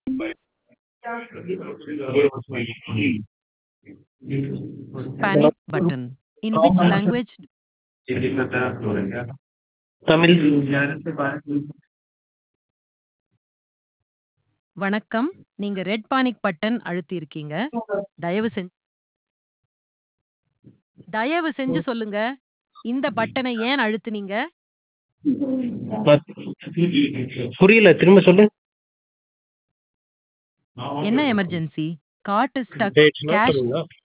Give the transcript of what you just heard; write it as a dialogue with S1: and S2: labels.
S1: Panic button. In which language?
S2: Tamil
S1: வணக்கம். நீங்க red panic button அழுத்தியிருக்கீங்க. தயவு செஞ்சு தயவு செஞ்சு சொல்லுங்க. இந்த பட்டனை ஏன் அழுத்துனீங்க?
S2: பத்- புரியல திரும்ப சொல்லு
S1: என்ன emergency? Card is stuck.
S2: Hey, it's not
S1: Cash
S2: coming up.